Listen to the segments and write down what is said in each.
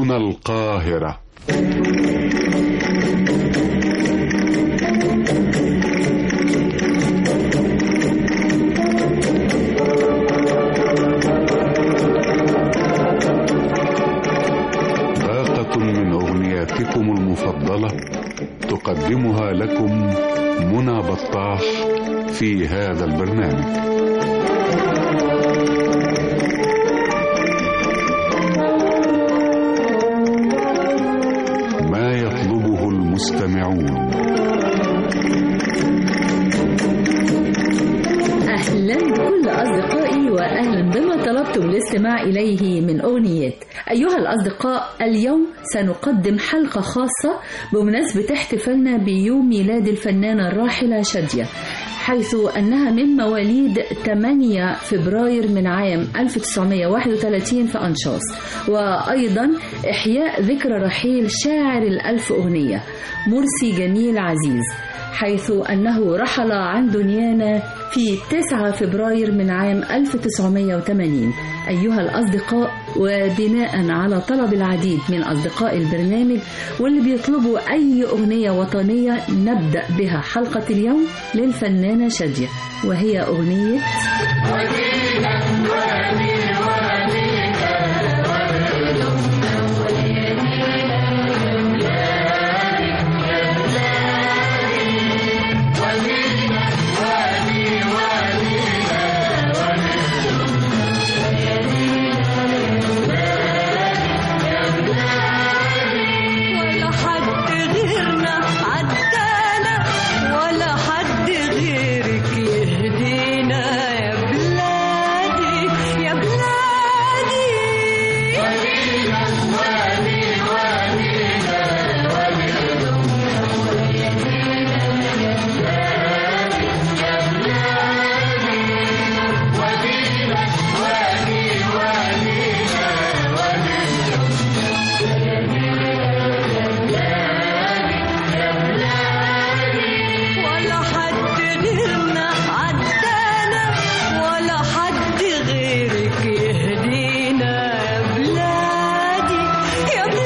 هنا القاهرة باقة من أغنياتكم المفضلة تقدمها لكم منى بطاح في هذا البرنامج ما يطلبه المستمعون أهلا بكل أصدقائي وأهلا بما طلبتم الاستماع إليه من أغنيات أيها الأصدقاء اليوم سنقدم حلقة خاصة بمناسبة احتفالنا بيوم ميلاد الفنانة الراحلة شادية حيث أنها من مواليد 8 فبراير من عام 1931 في أنشاص وأيضا إحياء ذكرى رحيل شاعر الألف أغنية مرسي جميل عزيز حيث أنه رحل عن دنيانا في 9 فبراير من عام 1980 أيها الأصدقاء وبناء على طلب العديد من أصدقاء البرنامج واللي بيطلبوا أي أغنية وطنية نبدأ بها حلقة اليوم للفنانة شادية وهي أغنية ولا حد غيرنا عدانا ولا حد غيرك يهدينا يا بلادي يا بلادي ولا حد غيرنا عدانا ولا حد غيرك يهدينا يا بلادي يا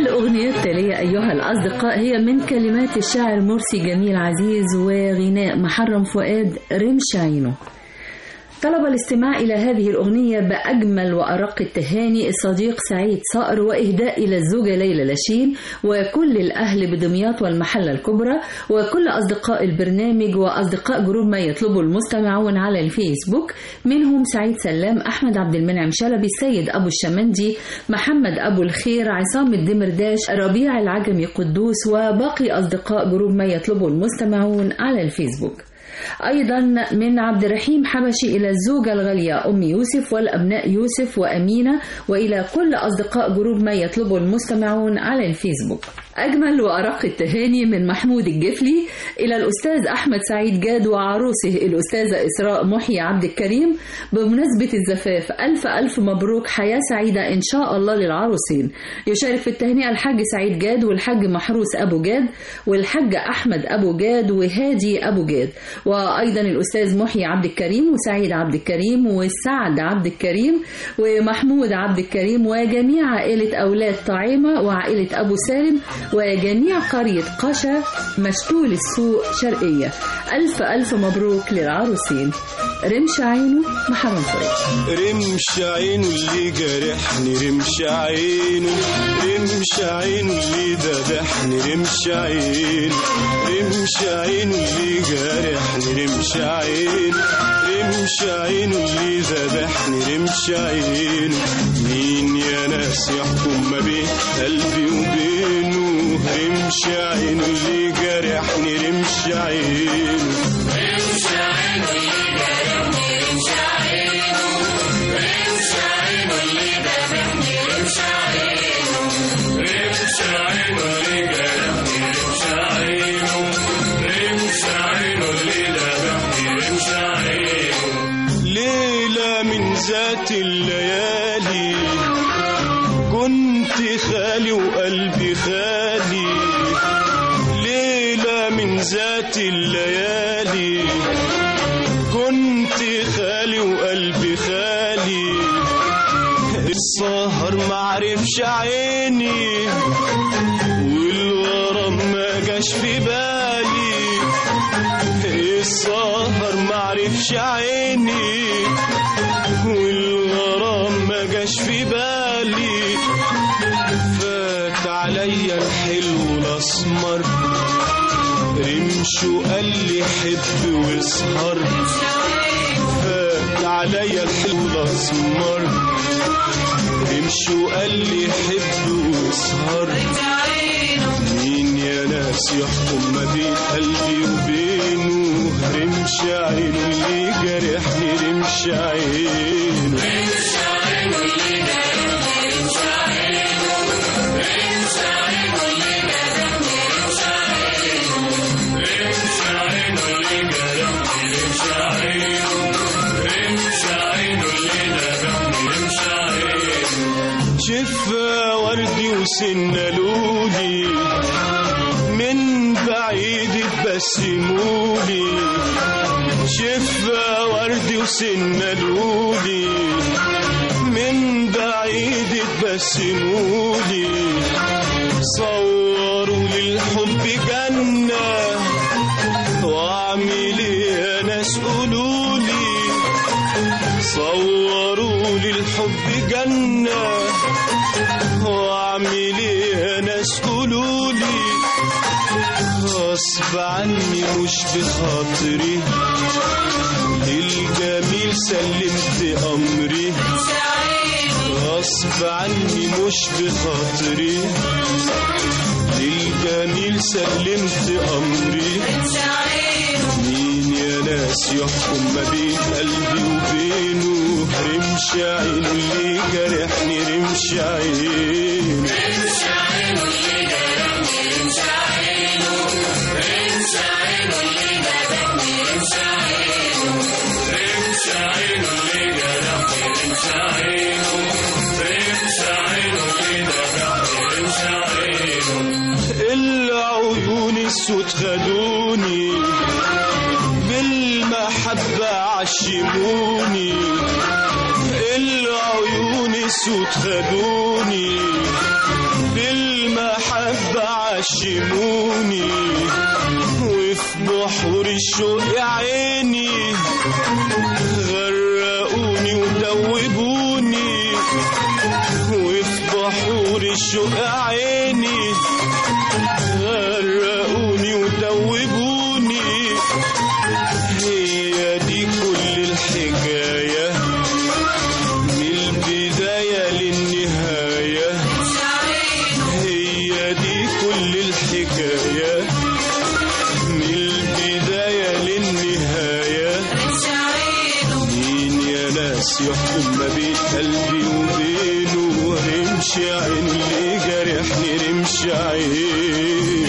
الأغنية التالية أيها الأصدقاء هي من كلمات الشاعر مرسي جميل عزيز وغناء محرم فؤاد رمش عينه طلب الاستماع إلى هذه الأغنية بأجمل وأرق التهاني الصديق سعيد صقر وإهداء إلى الزوجة ليلى لاشين وكل الأهل بدمياط والمحلة الكبرى وكل أصدقاء البرنامج وأصدقاء جروب ما يطلبه المستمعون على الفيسبوك منهم سعيد سلام أحمد عبد المنعم شلبي السيد أبو الشمندي محمد أبو الخير عصام الدمرداش ربيع العجمي قدوس وباقي أصدقاء جروب ما يطلبه المستمعون على الفيسبوك أيضا من عبد الرحيم حبشي إلى الزوجة الغالية أم يوسف والأبناء يوسف وأمينة وإلى كل أصدقاء جروب ما يطلبه المستمعون على الفيسبوك أجمل وأرق التهاني من محمود الجفلي إلى الأستاذ أحمد سعيد جاد وعروسه الأستاذة إسراء محي عبد الكريم بمناسبة الزفاف ألف ألف مبروك حياة سعيدة إن شاء الله للعروسين يشارك في التهنئة الحاج سعيد جاد والحاج محروس أبو جاد والحاج أحمد أبو جاد وهادي أبو جاد وأيضا الأستاذ محي عبد الكريم وسعيد عبد الكريم وسعد عبد الكريم ومحمود عبد الكريم وجميع عائلة أولاد طعيمة وعائلة أبو سالم وجميع قرية قشا مشتول السوق شرقية ألف ألف مبروك للعروسين رمش عينه محمد فؤاد رمش عينه اللي جرحني رمش عينه رمش عينه اللي ذبحني رمش عينه رمش عينه اللي جرحني رمش عينه رمش عينه اللي ذبحني رمش عينه مين يا ناس يحكم ما بين قلبي وبينه رمش عينه اللي جرحني رمش عينه ليلة من ذات الليالي كنت خالي وقلبي خالي ليلة من ذات الليالي كنت خالي وقلبي خالي السهر معرفش عيني والغرام ما جاش في بالي السهر معرفش عيني والغرام ما جاش في بالي فات عليا الحلو الاسمر رمش وقال لي حب واسهر فات عليا الحلو الاسمر رمش وقال لي حب واسهر مين يا ناس يحكم ما بين قلبي وبينه رمش عينه اللي جرحني رمش عينه شفا وردي وسنة لولي من بعيد تبسمولي شفا وردي وسنة لولي من بعيد تبسمولي صوروا للحب جنة واعمل ايه يا ناس قولولي صوروا للحب جنة واعمل ايه يا ناس قولولي غصب عني مش بخاطري للجميل سلمت امري غصب عني مش بخاطري للجميل سلمت امري مين يا ناس يحكم ما بين قلبي وبينه رمش عينه اللي جرحني رمش عينه العيون السود خدوني بالمحبة عشموني العيون السود خدوني بالمحبة بعشموني وفي بحور الشوق يا عيني غرقوني ودوبوني وفي بحور الشوق يا عيني غرقوني ودوبوني هي دي كل الحكاية من البداية للنهاية هي دي كل الحكاية من البداية للنهاية مين يا ناس يحكم ما بين قلبي وبينه رمش عين اللي جرحني رمش عين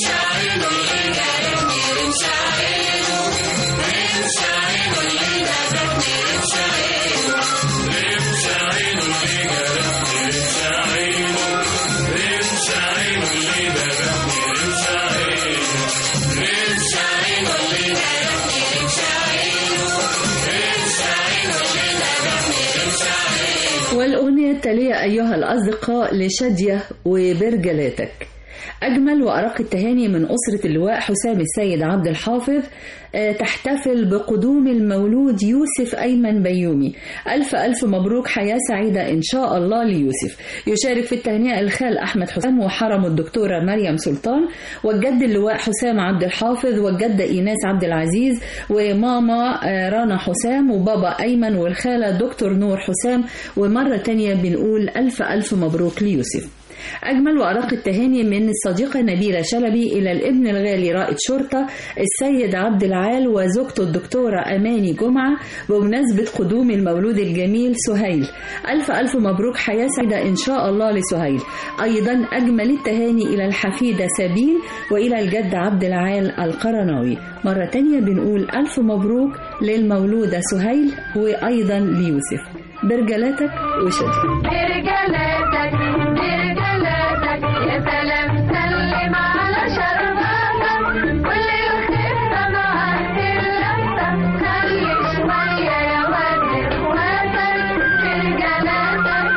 والأغنية التالية أيها الأصدقاء لشادية وبرجلاتك أجمل وأرق التهاني من أسرة اللواء حسام السيد عبد الحافظ آه، تحتفل بقدوم المولود يوسف أيمن بيومي ألف ألف مبروك حياة سعيدة إن شاء الله ليوسف يشارك في التهنئة الخال أحمد حسام وحرم الدكتورة مريم سلطان والجد اللواء حسام عبد الحافظ والجدة إيناس عبد العزيز وماما آه، رنا حسام وبابا أيمن والخالة دكتور نور حسام ومرة تانية بنقول ألف ألف مبروك ليوسف أجمل وأرق التهاني من الصديقة نبيلة شلبي إلى الابن الغالي رائد شرطة السيد عبد العال وزوجته الدكتورة أماني جمعة بمناسبة قدوم المولود الجميل سهيل ألف ألف مبروك حياة سعيدة إن شاء الله لسهيل أيضا أجمل التهاني إلى الحفيدة سابين وإلى الجد عبد العال القرناوي مرة تانية بنقول ألف مبروك للمولودة سهيل وأيضا ليوسف برجلاتك وشدي برجلاتك برجلاتك يا سلام سلم على شرباتك كل الخفة معاك اللفة خلي شوية يا واد اخواتك برجلاتك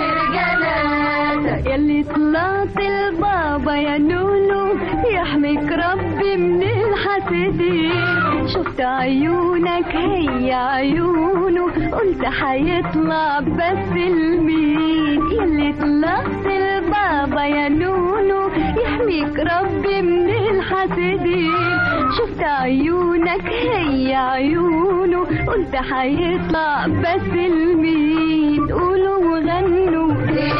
برجلاتك ياللي طلعت البابا يا نونو يحميك ربي من الحاسدين شفت عيونك هي عيونه قلت حيطلع بس المين ياللي طلعت البابا يا نونو يحميك ربي من الحاسدين شفت عيونك هي عيونه قلت حيطلع بس المين قولوا وغنوا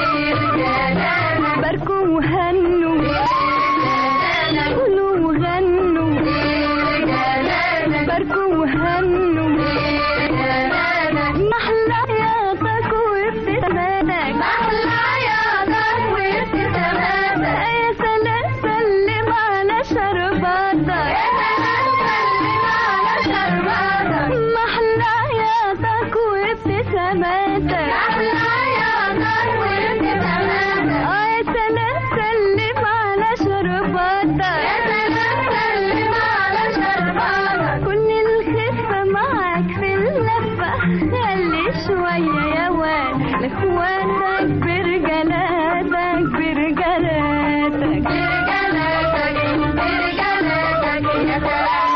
باركوا وهنوا قولوا وغنوا باركوا وهنوا محلى عياطك وابتساماتك محلى عياطك وابتساماتك يا سلام سلم على شرباتك يا سلام سلم على شرباتك محلى عياطك وابتساماتك محلى عياطك وابتساماتك يا سلام سلم على شرباتك يا سلام سلم على شرباتك كل الخفة معاك في اللفة خلي شوية يا واد لاخواتك برجلاتك برجلاتك برجلاتك برجلاتك يا سلام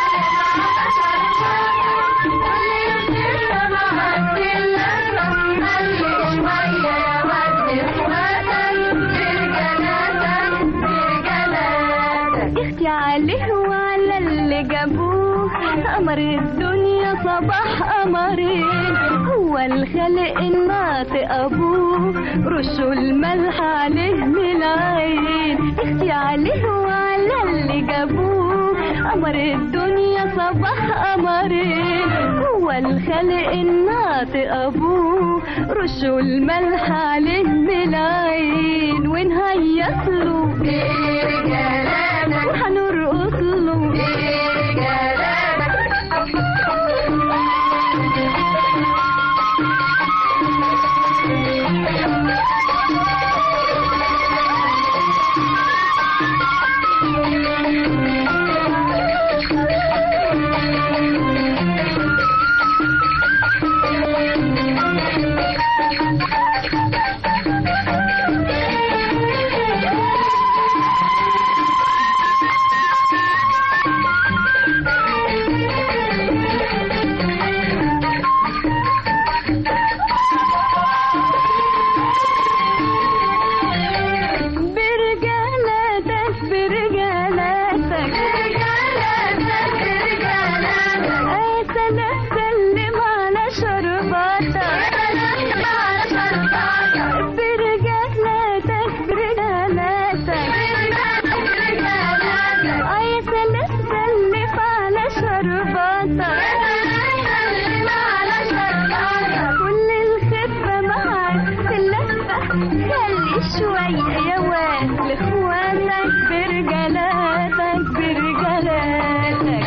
اختي عليه وعلى اللي جابوه قمر الدنيا صباح قمرين هو الخلق الناطق ابوه رشوا الملح عليه من العين اختي عليه وعلى اللي جابوه قمر الدنيا صباح قمرين هو الخلق الناطق ابوه رشوا الملح عليه من العين ونهيص له وهنرقص له يا واد لاخواتك برجالاتك برجالاتك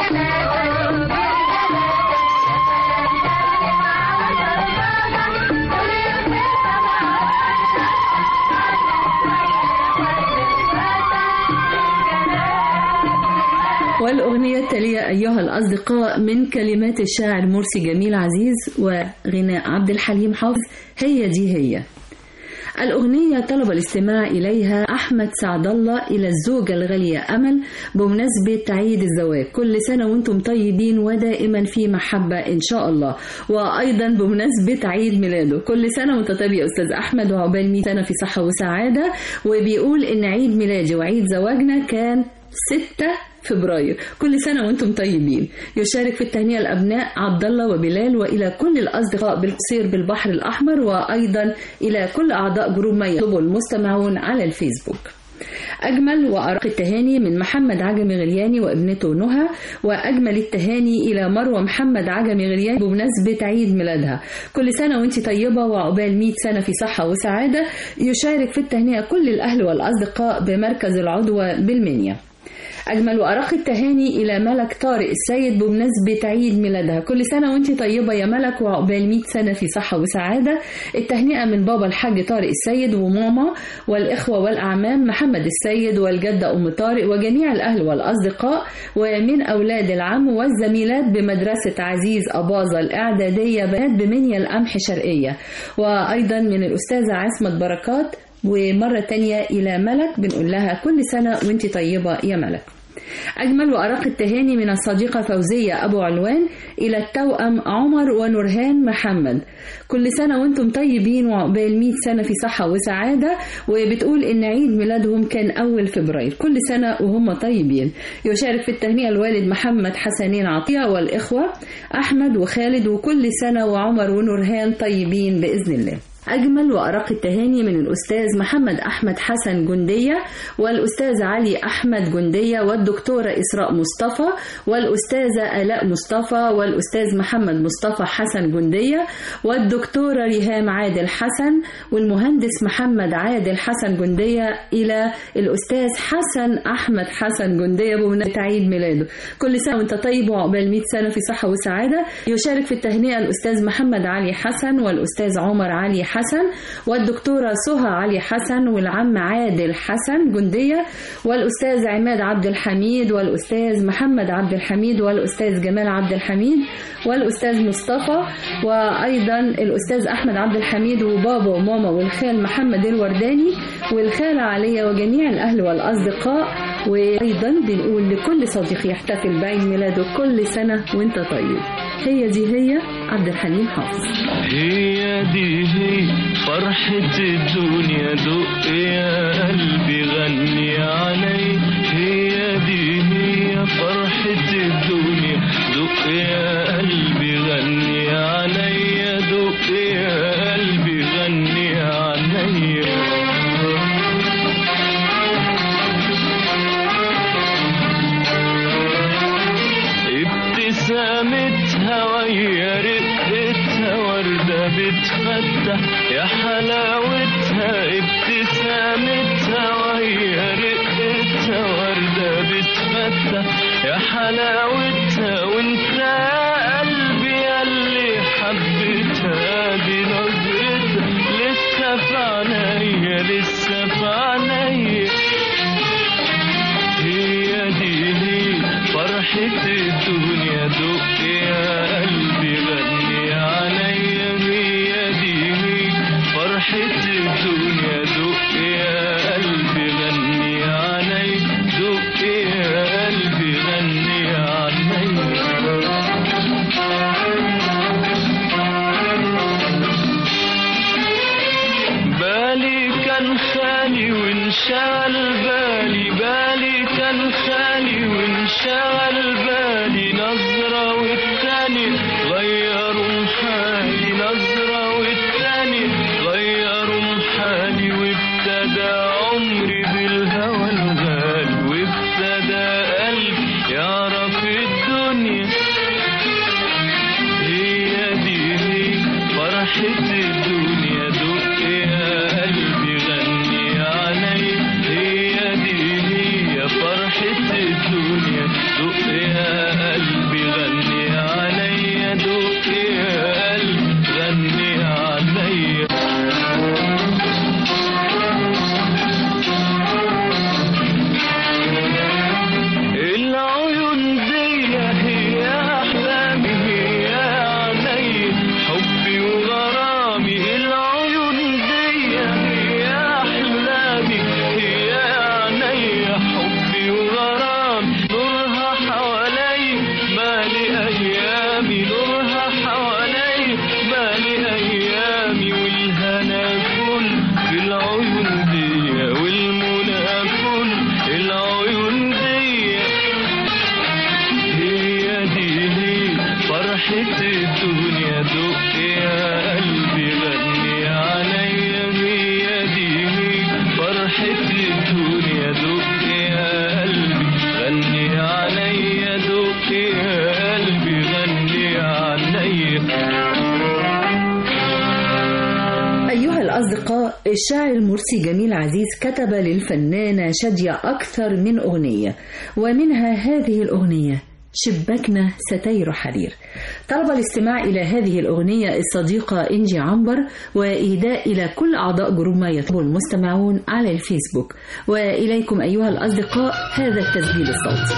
والأغنية التالية أيها الأصدقاء من كلمات الشاعر مرسي جميل عزيز وغناء عبد الحليم حافظ هي دي هي الأغنية طلب الاستماع إليها أحمد سعد الله إلى الزوجة الغالية أمل بمناسبة عيد الزواج كل سنة وانتم طيبين ودائما في محبة إن شاء الله وأيضا بمناسبة عيد ميلاده كل سنة وانت طيب يا أستاذ أحمد وعقبال 100 سنة في صحة وسعادة وبيقول إن عيد ميلادي وعيد زواجنا كان 6 فبراير كل سنة وانتم طيبين يشارك في التهنئة الأبناء عبد الله وبلال وإلى كل الأصدقاء بالقصير بالبحر الأحمر وأيضا إلى كل أعضاء جروب ما يطلبه المستمعون على الفيسبوك أجمل وأرق التهاني من محمد عجمي غلياني وابنته نهى وأجمل التهاني إلى مروة محمد عجمي غلياني بمناسبة عيد ميلادها كل سنة وانت طيبة وعقبال 100 سنة في صحة وسعادة يشارك في التهنئة كل الأهل والأصدقاء بمركز العضوة بالمنيا أجمل وأرق التهاني إلى ملك طارق السيد بمناسبة عيد ميلادها كل سنة وانت طيبة يا ملك وعقبال 100 سنة في صحة وسعادة التهنئة من بابا الحاج طارق السيد وماما والإخوة والأعمام محمد السيد والجدة أم طارق وجميع الأهل والأصدقاء ومن أولاد العم والزميلات بمدرسة عزيز أباظة الإعدادية بنات بمنيا القمح شرقية وأيضا من الأستاذة عصمت بركات ومرة تانية إلى ملك بنقول لها كل سنة وانت طيبة يا ملك أجمل وأرق التهاني من الصديقة فوزية أبو علوان إلى التوأم عمر ونورهان محمد كل سنة وانتم طيبين وعقبال 100 سنة في صحة وسعادة وبتقول إن عيد ميلادهم كان أول فبراير كل سنة وهم طيبين يشارك في التهنئة الوالد محمد حسنين عطية والإخوة أحمد وخالد وكل سنة وعمر ونورهان طيبين بإذن الله أجمل وأرق التهاني من الأستاذ محمد أحمد حسن جندية والأستاذ علي أحمد جندية والدكتورة إسراء مصطفى والأستاذة آلاء مصطفى والأستاذ محمد مصطفى حسن جندية والدكتورة ريهام عادل حسن والمهندس محمد عادل حسن جندية إلى الأستاذ حسن أحمد حسن جندية بمناسبة عيد ميلاده كل سنة وأنت طيب وعقبال 100 سنة في صحة وسعادة يشارك في التهنئة الأستاذ محمد علي حسن والأستاذ عمر علي حسن والدكتورة سهى علي حسن والعم عادل حسن جندية والأستاذ عماد عبد الحميد والأستاذ محمد عبد الحميد والأستاذ جمال عبد الحميد والأستاذ مصطفى وأيضا الأستاذ أحمد عبد الحميد وبابا وماما والخال محمد الورداني والخالة عليا وجميع الأهل والأصدقاء وأيضا بنقول لكل صديق يحتفل بعيد ميلاده كل سنة وانت طيب هي دي هي عبد الحليم حافظ هي دي هي فرحة الدنيا دق يا قلبي غني علي هي دي هي فرحة الدنيا دق يا قلبي غني علي دق يا قلبي غني علي ابتسامتها ويا رقتها وردة بتفتح يا حلاوتها ابتسامتها ويا رقتها وردة بتفتح يا حلاوتها وانت يا قلبي ياللي حبيتها دي نظرتها لسه في عينيا لسه في عينيا هي دي هي فرحة الدنيا دق يا قلبي غني عليا هي دي هي فرحة الدنيا دق يا قلبي غني علي دق يا قلبي غني علي بالي كان خالي وانشغل بالي بالي كان خالي وانشغل بالي نظرة والتاني غيروا حالي نظرة والتاني غيروا حالي وابتدى عمري بالهوى الغالي وابتدى قلبي يعرف الدنيا هي دي هي فرحة الدنيا دق يا قلبي غني فرحة الدنيا دق يا قلبي غني عليا مية دي مية فرحة الدنيا دق يا قلبي غني عليا دق يا قلبي غني عليا أيها الأصدقاء الشاعر المرسي جميل عزيز كتب للفنانة شادية أكثر من أغنية ومنها هذه الأغنية شباكنا ستير حرير طلب الاستماع إلى هذه الأغنية الصديقة إنجي عنبر وإهداء إلى كل أعضاء جروب ما يطلب المستمعون على الفيسبوك وإليكم أيها الأصدقاء هذا التسجيل الصوتي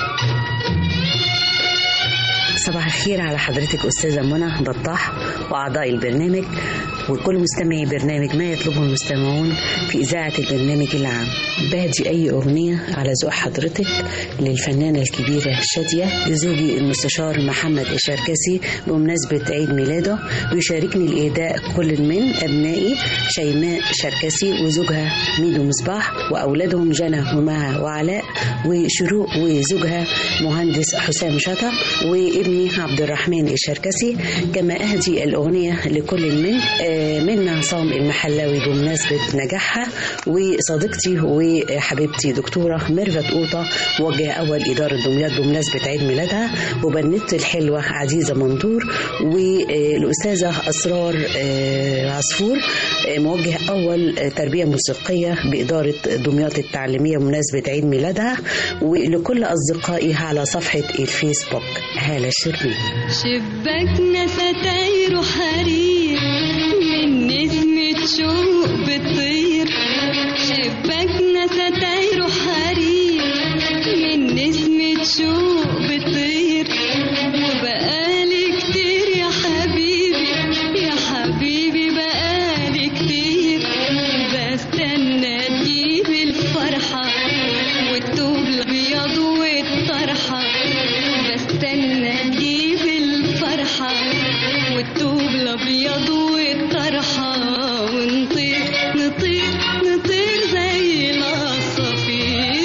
صباح الخير على حضرتك أستاذة منى بطاح وأعضاء البرنامج وكل مستمعي برنامج ما يطلبه المستمعون في إذاعة البرنامج العام بهدي أي أغنية على ذوق حضرتك للفنانة الكبيرة شادية لزوجي المستشار محمد الشركسي بمناسبة عيد ميلاده ويشاركني الإهداء كل من أبنائي شيماء شركسي وزوجها ميدو مصباح وأولادهم جنى ومها وعلاء وشروق وزوجها مهندس حسام شطا وابني عبد الرحمن الشركسي كما أهدي الأغنية لكل من آه، منا عصام المحلاوي بمناسبة نجاحها وصديقتي وحبيبتي دكتورة ميرفت قوطة موجه أول إدارة دمياط بمناسبة عيد ميلادها وبنت الحلوة عزيزة منظور والأستاذة أسرار آه، عصفور آه، موجه أول آه، تربية موسيقية بإدارة دمياط التعليمية بمناسبة عيد ميلادها ولكل أصدقائي على صفحة الفيسبوك هالة شربين شباكنا ستاير حرير من نسمة شوق بتطير شباكنا ستاير حرير من نسمة شوق بتطير وبقالي كتير يا حبيبي يا حبيبي بقالي كتير بستنى تجيب الفرحة والثوب الأبيض والطرحة بستنى اجيب الفرحة والثوب الابيض والطرحة ونطير نطير نطير زي العصافير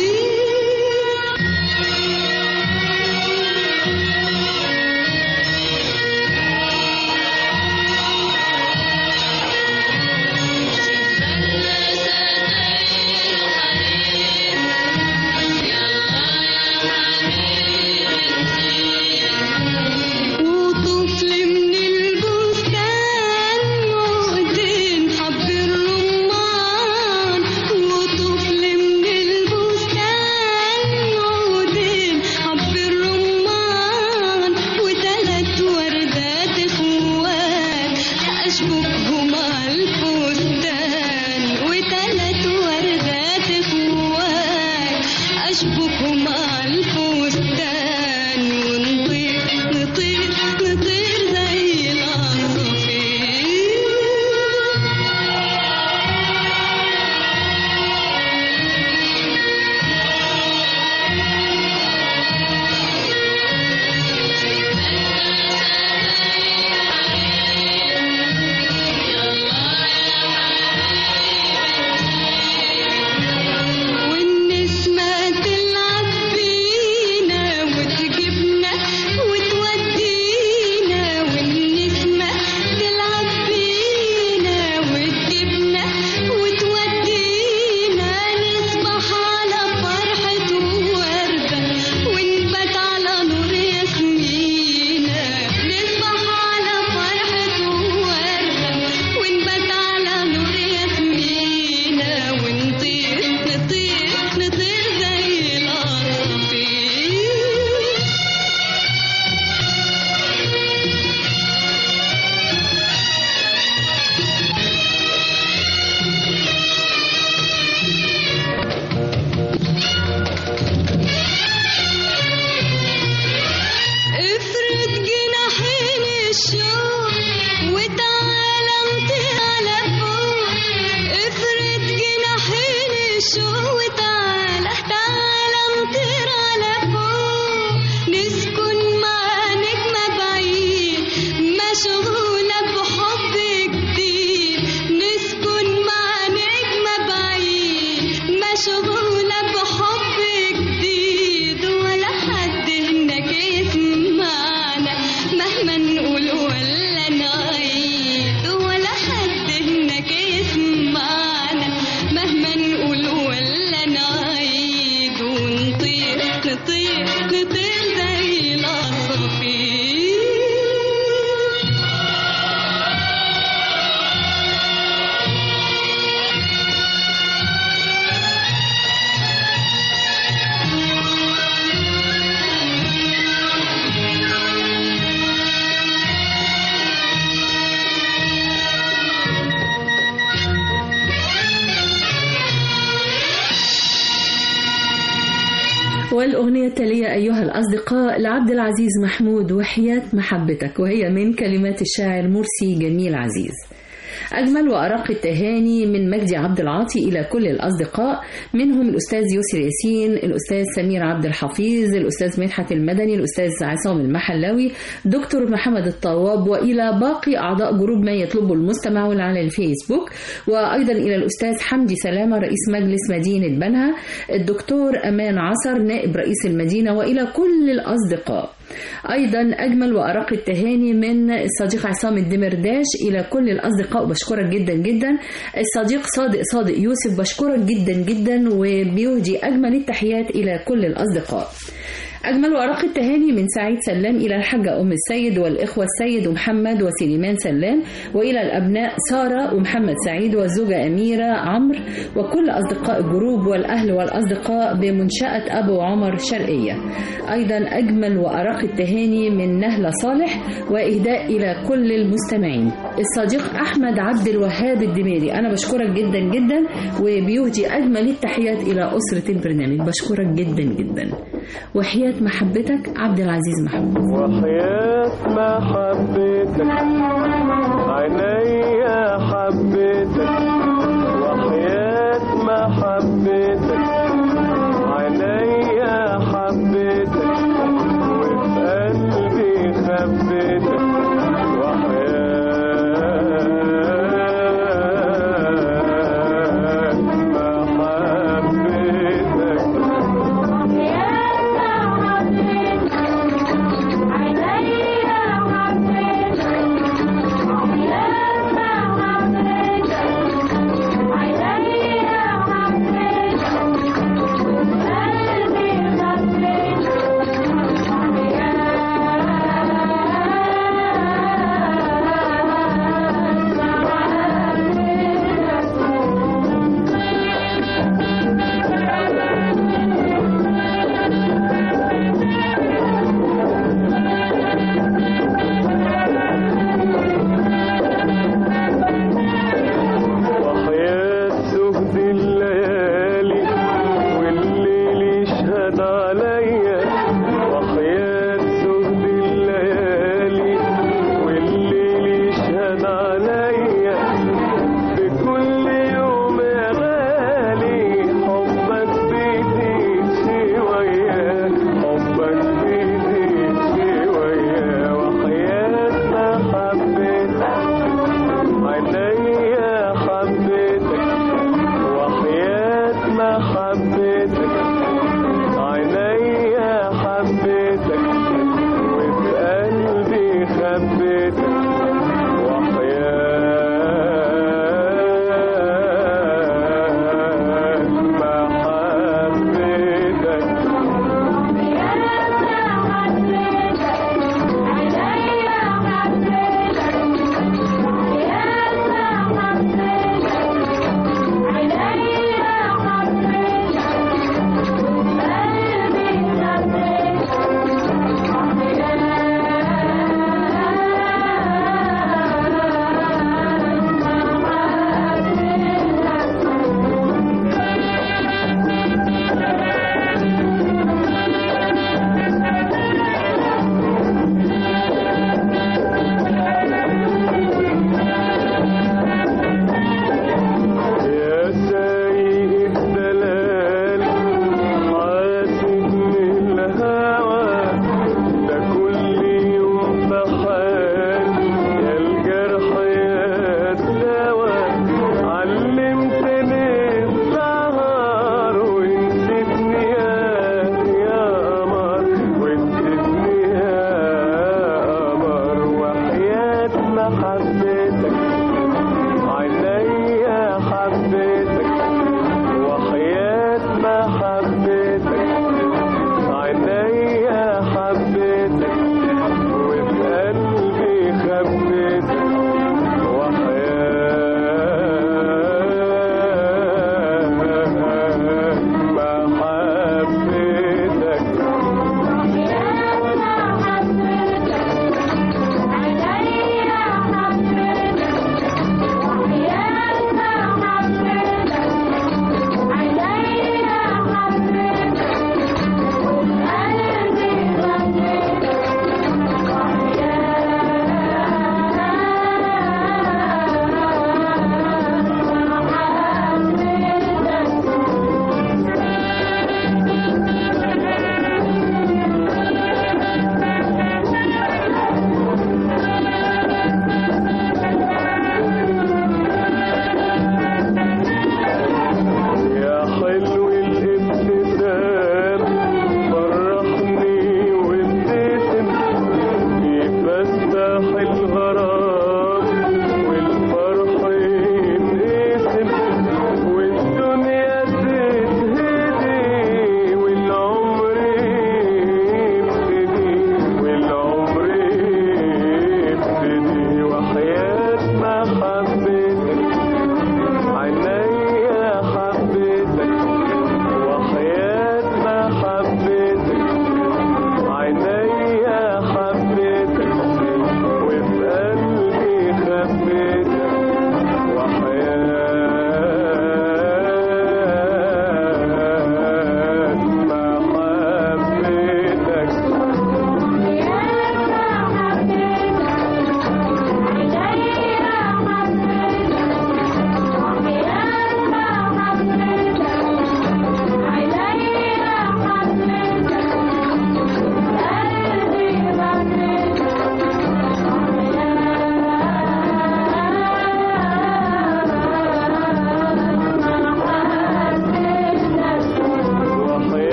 وطفل من البستان عقدين حب الرمان وطفل من البستان عقدين حب الرمان وتلات وردات اخوات اشبكهم على الفستان وتلات وردات اخوات اشبكهم على الفستان ونطير نطير نطير زي العصافير والنسمة تلعب بينا وتجيبنا وتودينا والنسمة تلعب بينا وتجيبنا وتودينا نصبح على فرحة وردة ونبات على نور ياسمينة نصبح على فرحة وردة ونبات على نور ياسمينة ونطير نطير نطير زي العصافير افرد جناحين الشوق وتعالى انطق على فوق افرد جناحين الشوق وتعالى تعالى انطر على فوق نسكن مع نجمة بعيد مشغولة بحب جديد نسكن مع نجمة بعيد مشغولة بحب جديد ولا حد هناك يسمعنا مهما والأغنية التالية أيها الأصدقاء لعبد العزيز محمود وحياة محبتك وهي من كلمات الشاعر مرسي جميل عزيز أجمل وأرق التهاني من مجدي عبد العاطي إلى كل الأصدقاء منهم الأستاذ يسر ياسين الأستاذ سمير عبد الحفيظ الأستاذ مدحت المدني الأستاذ عصام المحلاوي دكتور محمد الطواب وإلى باقي أعضاء جروب ما يطلبه المستمعون على الفيسبوك وأيضا إلى الأستاذ حمدي سلامة رئيس مجلس مدينة بنها الدكتور أمان عصر نائب رئيس المدينة وإلى كل الأصدقاء أيضا أجمل وأرق التهاني من الصديق عصام الدمرداش إلى كل الأصدقاء بشكرك جدا جدا الصديق صادق صادق يوسف بشكرك جدا جدا وبيهدي أجمل التحيات إلى كل الأصدقاء أجمل وأرق التهاني من سعيد سلام إلى الحاجة أم السيد والإخوة السيد ومحمد وسليمان سلام وإلى الأبناء سارة ومحمد سعيد والزوجة أميرة عمرو وكل أصدقاء الجروب والأهل والأصدقاء بمنشأة أبو عمر شرقية أيضا أجمل وأرق التهاني من نهلة صالح وإهداء إلى كل المستمعين الصديق أحمد عبد الوهاب الدميري أنا بشكرك جدا جدا وبيهدي أجمل التحيات إلى أسرة البرنامج بشكرك جدا جدا وحياة محبتك عبد العزيز محمود وحياة محبتك عينيا حبيتك وحياة محبتك عينيا حبيتك وفي قلبي خبيتك وحياة محبتك عينيا حبيتك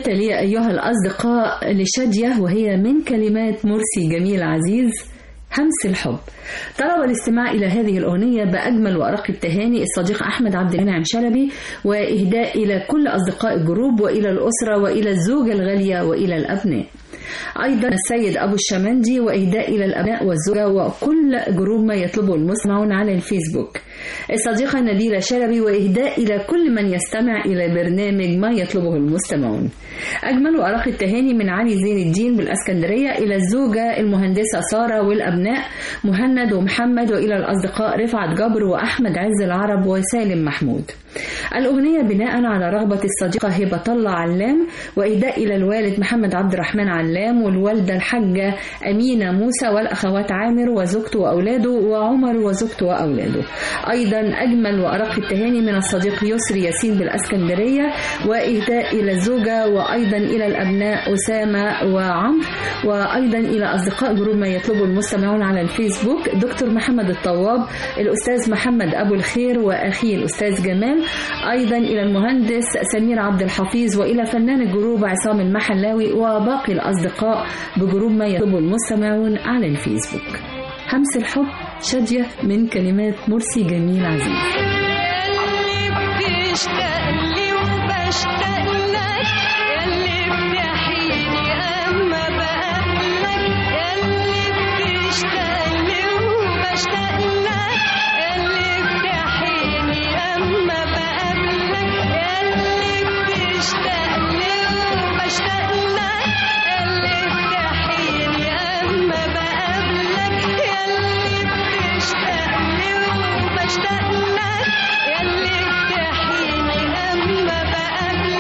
التالية أيها الأصدقاء لشادية وهي من كلمات مرسي جميل عزيز همس الحب طلب الاستماع إلى هذه الأغنية بأجمل وأرق التهاني الصديق أحمد عبد المنعم شلبي وإهداء إلى كل أصدقاء الجروب وإلى الأسرة وإلى الزوجة الغالية وإلى الأبناء أيضا السيد أبو الشمندي وإهداء إلى الأبناء والزوجة وكل جروب ما يطلبه المستمعون على الفيسبوك الصديقة نبيلة شلبي وإهداء إلى كل من يستمع إلى برنامج ما يطلبه المستمعون أجمل وأرق التهاني من علي زين الدين بالأسكندرية إلى الزوجة المهندسة سارة والأبناء مهند ومحمد وإلى الأصدقاء رفعت جبر وأحمد عز العرب وسالم محمود الأغنية بناء على رغبة الصديقة هبة الله علام وإهداء إلى الوالد محمد عبد الرحمن علام والوالدة الحاجة أمينة موسى والأخوات عامر وزوجته وأولاده وعمر وزوجته وأولاده أيضا أجمل وأرق التهاني من الصديق يسري ياسين بالأسكندرية وإهداء إلى الزوجة وأيضا إلى الأبناء أسامة وعمر وأيضا إلى أصدقاء جروب ما يطلبه المستمعون على الفيسبوك دكتور محمد الطواب الأستاذ محمد أبو الخير وأخيه الأستاذ جمال أيضا إلى المهندس سمير عبد الحفيظ وإلى فنان الجروب عصام المحلاوي وباقي الأصدقاء بجروب ما يطلبه المستمعون على الفيسبوك همس الحب شادية من كلمات مرسي جميل عزيز ياللي بتشتاق لي وبشتاق لك ياللي بتحييني اما بقابلك ياللي بتشتاق لي وبشتاق لك ياللي بتحييني اما بقابلك ياللي بتشتاق لي وبشتاق لك ياللي بتحييني اما بقابلك ياللي بتشتاق لي وبشتاق لك ياللي بتحييني اما بقابلك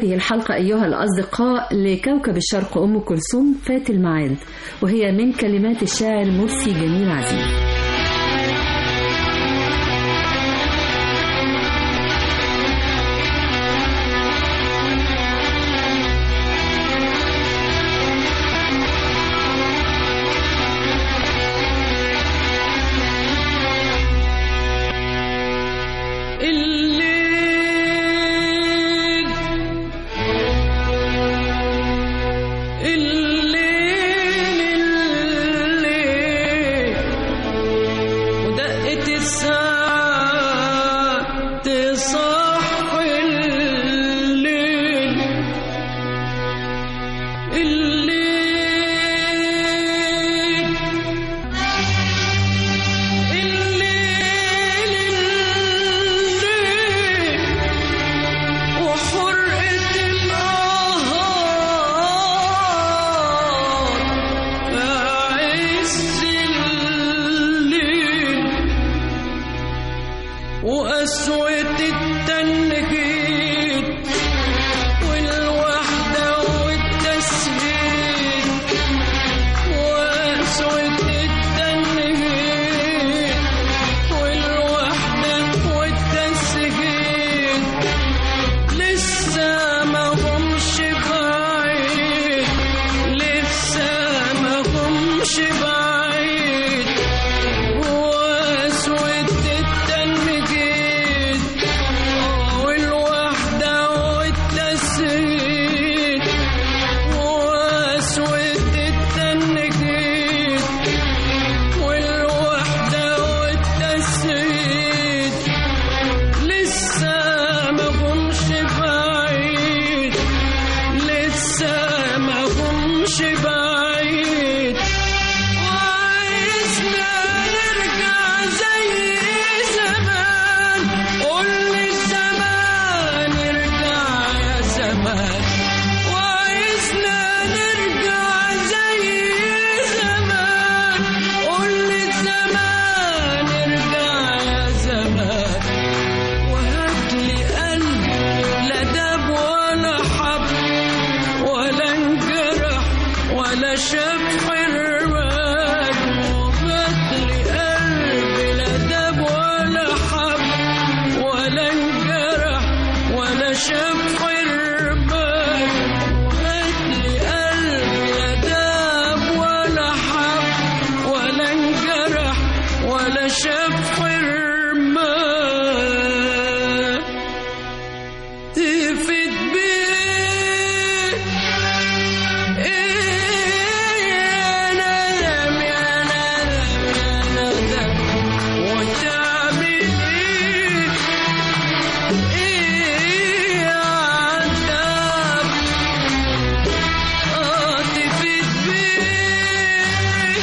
هذه الحلقة أيها الأصدقاء لكوكب الشرق أم كلثوم فات الميعاد وهي من كلمات الشاعر مرسي جميل عزيز الليل الليل الليل ودقة الساعة تصحي الليل الليل الليل الليل وحرقة النهار بعز الليل وقسوة التنجيد والوحدة والتسهيل وقسوة التنجيد والوحدة والتسهيل لسه ما همش بعيد لسه ما همش بعيد واسود التنجيد والوحدة والتسهيل واسود التنجيد والوحدة والتسهيل لسه ما همش بعيد لسه ما همش بعيد وعايزنا نرجع زي زمان قول لي زمان ارجع يا زمان وعايزنا نرجع زي زمان قول لي زمان ارجع يا زمان وهاتلي قلب لا داب ولا حب ولا انجرح ولا شاف حرمان وهاتلي قلب لا داب ولا حب ولا انجرح ولا شاف حرمان وهاتلي قلب لا داب ولا حب ولا انجرح ولا شاف حرمان تفت بيه إيه يا ندم يا ندم يا ندم وتعمل إيه إيه يا عذاب آه تفت بيه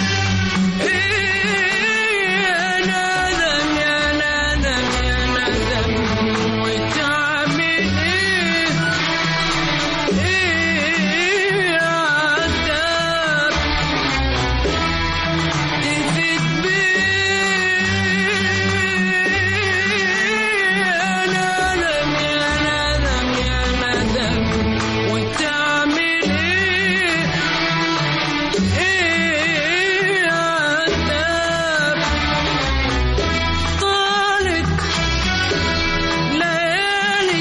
يا ندم يا ندم يا ندم وتعمل ايه ايه يا عذاب تفت بيه يا ندم يا ندم يا ندم وتعمل ايه ايه يا عذاب طالت ليالي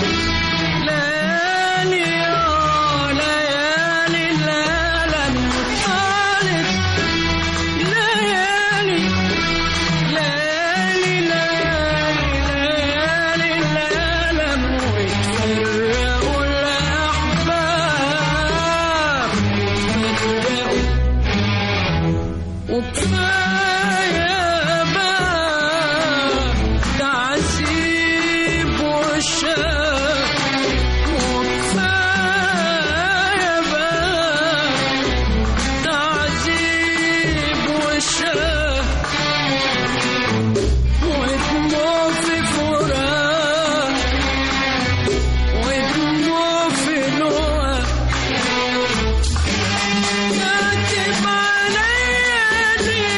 ليالي آه ليالي الألم طالت ليالي ليالي ليالي ليالي الألم ويتفرقوا الأحباب يتفرقوا وكفاية بقى تعذيب وشاق وكفاية بقى تعذيب وشاق ودموع في فراق ودموع في لقا كاتب عليا دي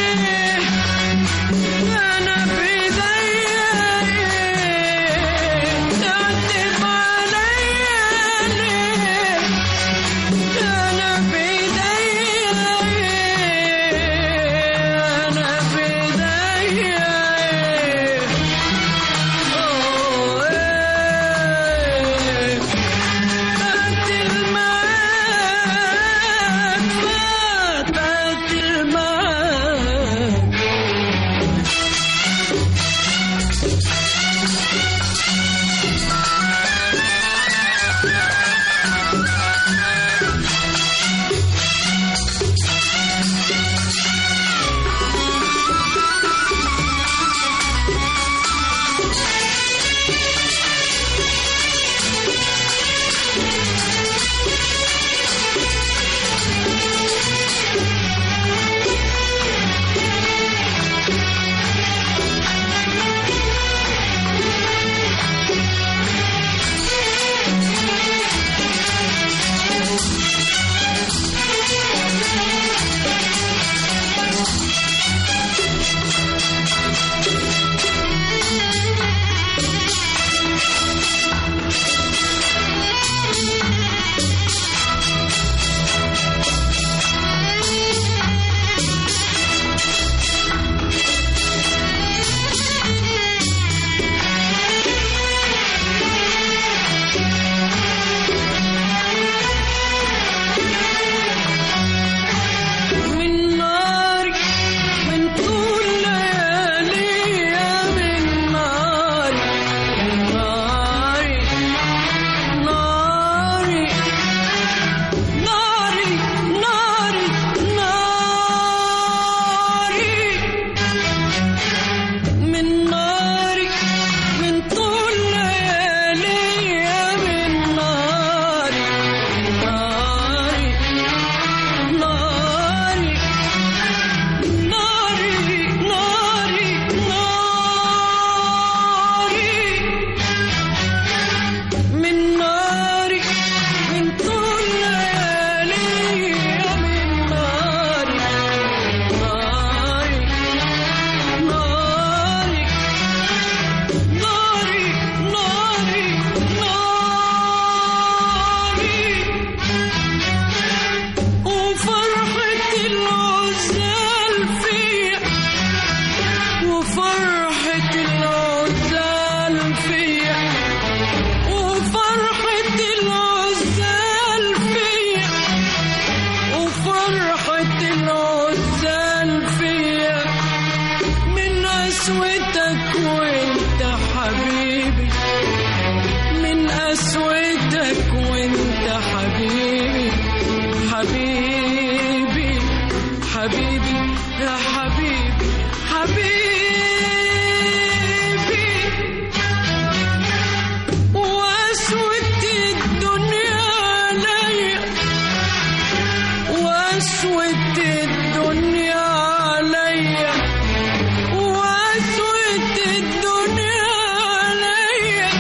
حبيبي حبيبي يا حبيبي حبيبي واسود الدنيا عليا واسود الدنيا عليا واسود الدنيا عليا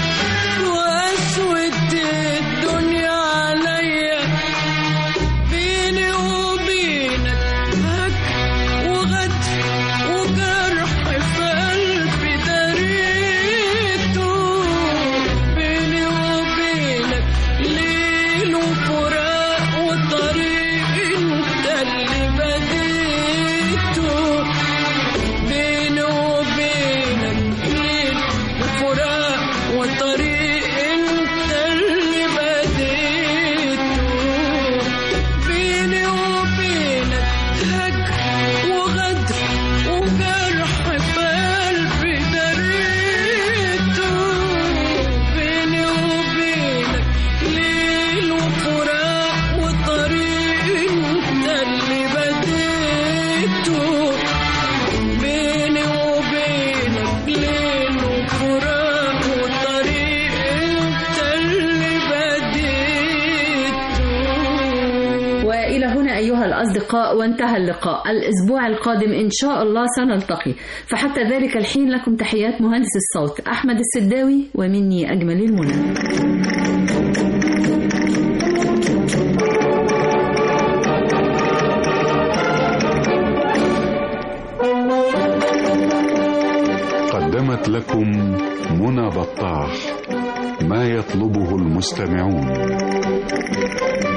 واسود الدنيا عليا بيني وبينك هك وغدر وجرح في قلبي دريته بيني وبينك ليل وفراق وطريق انت اللي بديته بيني وبينك ليل وفراق وطريق انت اللي بديته بيني وبينك هجر وغدر وجرح في قلبي دريته بيني وبينك ليل وفراق وطريق انت اللي بديته بيني وبينك ليل وفراق وطريق انت اللي بديته وإلى هنا أيها الأصدقاء وانتهى اللقاء الأسبوع القادم إن شاء الله سنلتقي فحتى ذلك الحين لكم تحيات مهندس الصوت أحمد السداوي ومني أجمل المنى قدمت لكم منى بطاح ما يطلبه المستمعون